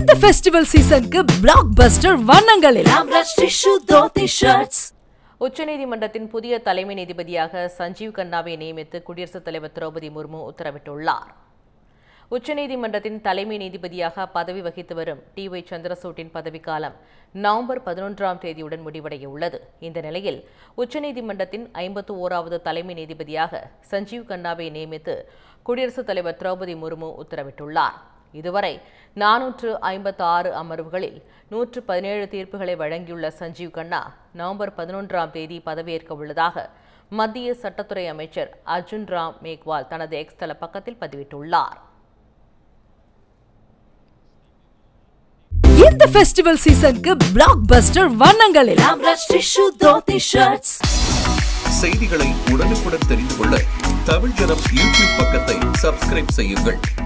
இந்த ஃபெஸ்டிவல் சீசனுக்கு பிளாக் பஸ்டர் வண்ணங்களில் ஆம்ரஷ் டிஷ்யூ தோத்தி ஷர்ட்ஸ் உச்சநீதிமன்றத்தின் புதிய தலைமை நீதிபதியாக சஞ்சீவ் கண்ணாவை நியமித்து குடியரசுத் தலைவர் திரௌபதி முர்மு உத்தரவிட்டுள்ளார் உச்சநீதிமன்றத்தின் தலைமை நீதிபதியாக பதவி வகித்து வரும் டி ஒய் சந்திரசூட்டின் பதவிக்காலம் நவம்பர் பதினொன்றாம் தேதியுடன் முடிவடைய உள்ளது இந்த நிலையில் உச்சநீதிமன்றத்தின் ஐம்பத்து ஓராவது தலைமை நீதிபதியாக சஞ்சீவ் கண்ணாவை நியமித்து குடியரசுத் தலைவர் திரௌபதி முர்மு உத்தரவிட்டுள்ளார் இதுவரை நானூற்று ஐம்பத்து ஆறு அமர்வுகளில் நூற்று பதினேழு தீர்ப்புகளை வழங்கியுள்ள சஞ்சீவ் கண்ணா நவம்பர் பதினொன்றாம் தேதி பதவியேற்க உள்ளதாக மத்திய சட்டத்துறை அமைச்சர் அர்ஜுன் ராம் மேக்வால் தனது எக்ஸ் தள பக்கத்தில் பதிவிட்டுள்ளார் இந்த ஃபெஸ்டிவல் சீசனுக்கு பிளாக் பஸ்டர் வண்ணங்களில் ஆம்ரஷ் டிஷ்யூ தோத்தி ஷர்ட்ஸ் செய்திகளை உடனுக்குடன் தெரிந்து கொள்ள தமிழ் ஜனம் யூடியூப் பக்கத்தை சப்ஸ்கிரைப் செய்யுங்கள்